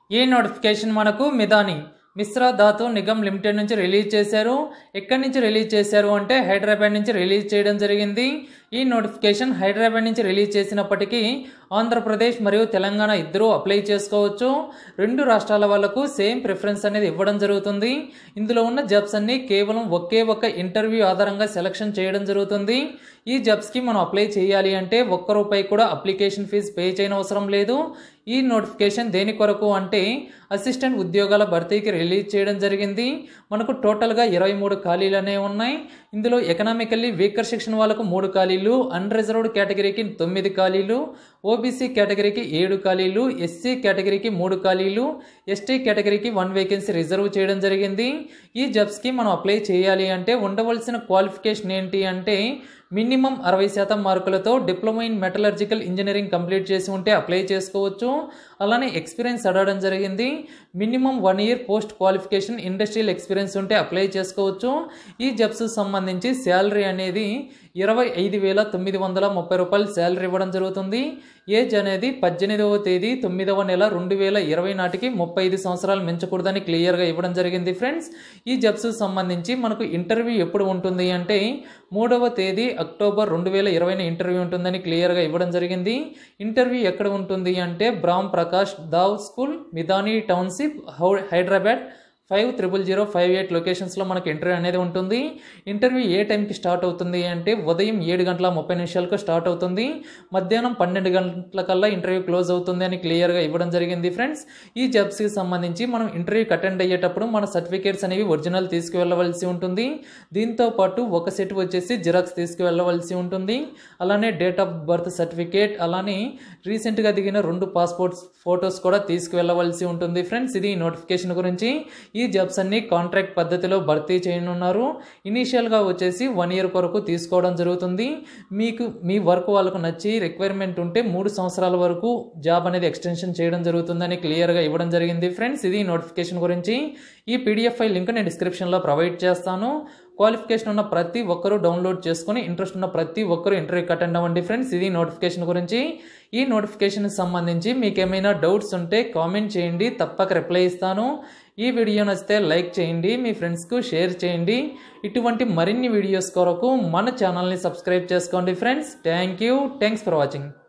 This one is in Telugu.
ఈ నోటిఫికేషన్ మనకు మిదాని మిశ్రా ధాతు నిగమ్ లిమిటెడ్ నుంచి రిలీజ్ చేశారు ఎక్కడి నుంచి రిలీజ్ చేశారు అంటే హైదరాబాద్ నుంచి రిలీజ్ చేయడం జరిగింది ఈ నోటిఫికేషన్ హైదరాబాద్ నుంచి రిలీజ్ చేసినప్పటికీ ఆంధ్రప్రదేశ్ మరియు తెలంగాణ ఇద్దరూ అప్లై చేసుకోవచ్చు రెండు రాష్ట్రాల వాళ్ళకు సేమ్ ప్రిఫరెన్స్ అనేది ఇవ్వడం జరుగుతుంది ఇందులో ఉన్న జాబ్స్ అన్ని కేవలం ఒకే ఒక్క ఇంటర్వ్యూ ఆధారంగా సెలక్షన్ చేయడం జరుగుతుంది ఈ జాబ్స్కి మనం అప్లై చేయాలి అంటే ఒక్క రూపాయి కూడా అప్లికేషన్ ఫీజు పే చేయనవసరం లేదు ఈ నోటిఫికేషన్ దేని కొరకు అంటే అసిస్టెంట్ ఉద్యోగాల భర్తీకి రిలీజ్ చేయడం జరిగింది మనకు టోటల్గా ఇరవై మూడు ఖాళీలు అనేవి ఉన్నాయి ఇందులో ఎకనామికల్లీ వీకర్ సెక్షన్ వాళ్ళకు మూడు ఖాళీలు అన్రిజర్వ్డ్ కేటగిరీకి తొమ్మిది ఖాళీలు ఓబీసీ కేటగిరీకి ఏడు ఖాళీలు ఎస్సీ కేటగిరీకి మూడు ఖాళీలు ఎస్టీ కేటగిరీకి వన్ వేకెన్సీ రిజర్వ్ చేయడం జరిగింది ఈ జాబ్స్కి మనం అప్లై చేయాలి అంటే ఉండవలసిన క్వాలిఫికేషన్ ఏంటి అంటే మినిమం అరవై శాతం మార్కులతో diploma in metallurgical engineering complete చేసి ఉంటే అప్లై చేసుకోవచ్చు అలానే ఎక్స్పీరియన్స్ అడగడం జరిగింది minimum one year post qualification industrial experience ఉంటే అప్లై చేసుకోవచ్చు ఈ జాబ్స్ సంబంధించి శాలరీ అనేది ఇరవై ఐదు వేల తొమ్మిది వందల ముప్పై రూపాయలు శాలరీ ఇవ్వడం జరుగుతుంది ఏజ్ అనేది పద్దెనిమిదవ తేదీ తొమ్మిదవ నెల రెండు వేల ఇరవై నాటికి ముప్పై ఐదు సంవత్సరాలు మించకూడదని క్లియర్గా ఇవ్వడం జరిగింది ఫ్రెండ్స్ ఈ జాబ్స్ సంబంధించి మనకు ఇంటర్వ్యూ ఎప్పుడు ఉంటుంది అంటే మూడవ తేదీ అక్టోబర్ రెండు వేల ఇరవైన ఇంటర్వ్యూ ఉంటుందని క్లియర్గా ఇవ్వడం జరిగింది ఇంటర్వ్యూ ఎక్కడ ఉంటుంది అంటే Brahm Prakash DAV school Midhani township Hyderabad five triple zero five eight లొకేషన్స్లో మనకి ఇంటర్వ్యూ అనేది ఉంటుంది ఇంటర్వ్యూ ఏ టైంకి స్టార్ట్ అవుతుంది అంటే ఉదయం ఏడు గంటల ముప్పై నిమిషాలకు స్టార్ట్ అవుతుంది మధ్యాహ్నం పన్నెండు గంటలకల్లా ఇంటర్వ్యూ క్లోజ్ అవుతుంది అని క్లియర్గా ఇవ్వడం జరిగింది ఫ్రెండ్స్ ఈ జాబ్స్కి సంబంధించి మనం ఇంటర్వ్యూకి అటెండ్ అయ్యేటప్పుడు మన సర్టిఫికేట్స్ అనేవి ఒరిజినల్ తీసుకువెళ్ళవలసి ఉంటుంది దీంతో పాటు ఒక సెట్ వచ్చేసి జిరాక్స్ తీసుకువెళ్ళవలసి ఉంటుంది అలానే డేట్ ఆఫ్ బర్త్ సర్టిఫికేట్ అలానే రీసెంట్గా దిగిన రెండు పాస్పోర్ట్స్ ఫొటోస్ కూడా తీసుకువెళ్ళవలసి ఉంటుంది ఫ్రెండ్స్ ఇది నోటిఫికేషన్ గురించి ఈ జాబ్స్ అన్ని కాంట్రాక్ట్ పద్ధతిలో భర్తీ చేయనున్నారు ఇనీషియల్గా వచ్చేసి వన్ ఇయర్ కొరకు తీసుకోవడం జరుగుతుంది మీకు మీ వర్క్ వాళ్ళకు నచ్చి రిక్వైర్మెంట్ ఉంటే మూడు సంవత్సరాల వరకు జాబ్ అనేది ఎక్స్టెన్షన్ చేయడం జరుగుతుందని క్లియర్గా ఇవ్వడం జరిగింది ఫ్రెండ్స్ ఇది నోటిఫికేషన్ గురించి ఈ పీడిఎఫ్ ఫైల్ లింక్ నేను డిస్క్రిప్షన్లో ప్రొవైడ్ చేస్తాను క్వాలిఫికేషన్ ఉన్న ప్రతి ఒక్కరూ డౌన్లోడ్ చేసుకుని ఇంట్రెస్ట్ ఉన్న ప్రతి ఒక్కరూ ఇంటర్వ్యూకి అటెండ్ అవ్వండి ఫ్రెండ్స్ ఇది నోటిఫికేషన్ గురించి ఈ నోటిఫికేషన్కి సంబంధించి మీకు ఏమైనా డౌట్స్ ఉంటే కామెంట్ చేయండి తప్పక రిప్లై ఇస్తాను ఈ వీడియో నచ్చితే లైక్ చేయండి మీ ఫ్రెండ్స్కు షేర్ చేయండి ఇటువంటి మరిన్ని వీడియోస్ కొరకు మన ఛానల్ని సబ్స్క్రైబ్ చేసుకోండి friends thank you thanks for watching